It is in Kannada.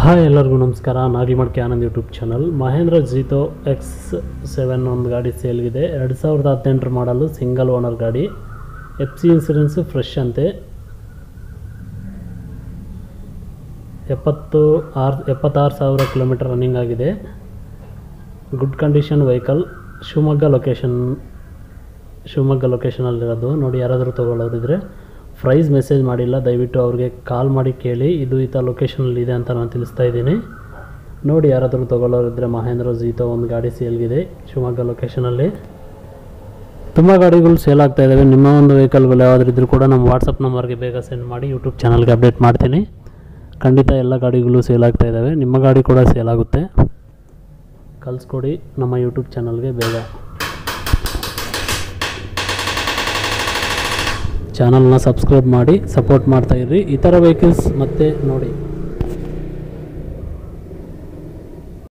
ಹಾಯ್ ಎಲ್ಲರಿಗೂ ನಮಸ್ಕಾರ Nagimadke Anand YouTube channel Mahindra Jeeto X seven ಒಂದು ಗಾಡಿ ಸೇಲ್ಗಿದೆ ಎರಡು ಸಾವಿರದ ಹದಿನೆಂಟರ ಮಾಡಲು ಸಿಂಗಲ್ ಓನರ್ ಗಾಡಿ ಎಫ್ ಸಿ ಇನ್ಸೂರೆನ್ಸು ಫ್ರೆಶ್ ಅಂತೆ ಎಪ್ಪತ್ತು ಆರು ಎಪ್ಪತ್ತಾರು ಸಾವಿರ ಕಿಲೋಮೀಟರ್ ರನ್ನಿಂಗ್ ಆಗಿದೆ good condition vehicle Shivamogga location Shivamogga ಲೊಕೇಶನಲ್ಲಿರೋದು ನೋಡಿ ಯಾರಾದರೂ ತೊಗೊಳ್ಳೋರಿದ್ರೆ ಪ್ರೈಸ್ ಮೆಸೇಜ್ ಮಾಡಿಲ್ಲ ದಯವಿಟ್ಟು ಅವ್ರಿಗೆ ಕಾಲ್ ಮಾಡಿ ಕೇಳಿ ಇದು ಈತ ಲೊಕೇಶನಲ್ಲಿ ಇದೆ ಅಂತ ನಾನು ತಿಳಿಸ್ತಾ ಇದ್ದೀನಿ ನೋಡಿ ಯಾರಾದರೂ ತೊಗೊಳ್ಳೋರಿದ್ರೆ ಮಹೇಂದ್ರ ಜೀತೋ ಒಂದು ಗಾಡಿ ಸೇಲ್ಗಿದೆ ಶಿವಮೊಗ್ಗ ಲೊಕೇಶನಲ್ಲಿ ತುಂಬ ಗಾಡಿಗಳು ಸೇಲ್ ಆಗ್ತಾ ಇದ್ದಾವೆ ನಿಮ್ಮ ಒಂದು ವೆಹಿಕಲ್ಗಳು ಯಾವುದಾದ್ರು ಇದ್ರೂ ಕೂಡ ನಮ್ಮ ವಾಟ್ಸಪ್ ನಂಬರ್ಗೆ ಬೇಗ ಸೆಂಡ್ ಮಾಡಿ ಯೂಟ್ಯೂಬ್ ಚಾನಲ್ಗೆ ಅಪ್ಡೇಟ್ ಮಾಡ್ತೀನಿ ಖಂಡಿತ ಎಲ್ಲ ಗಾಡಿಗಳು ಸೇಲ್ ಆಗ್ತಾ ಇದ್ದಾವೆ ನಿಮ್ಮ ಗಾಡಿ ಕೂಡ ಸೇಲ್ ಆಗುತ್ತೆ ಕಳಿಸ್ಕೊಡಿ ನಮ್ಮ ಯೂಟ್ಯೂಬ್ ಚಾನಲ್ಗೆ ಬೇಗ ಚಾನಲ್ನ ಸಬ್ಸ್ಕ್ರೈಬ್ ಮಾಡಿ ಸಪೋರ್ಟ್ ಮಾಡ್ತಾಯಿರ್ರಿ ಈ ಥರ ವೆಹಿಕಲ್ಸ್ ಮತ್ತೆ ನೋಡಿ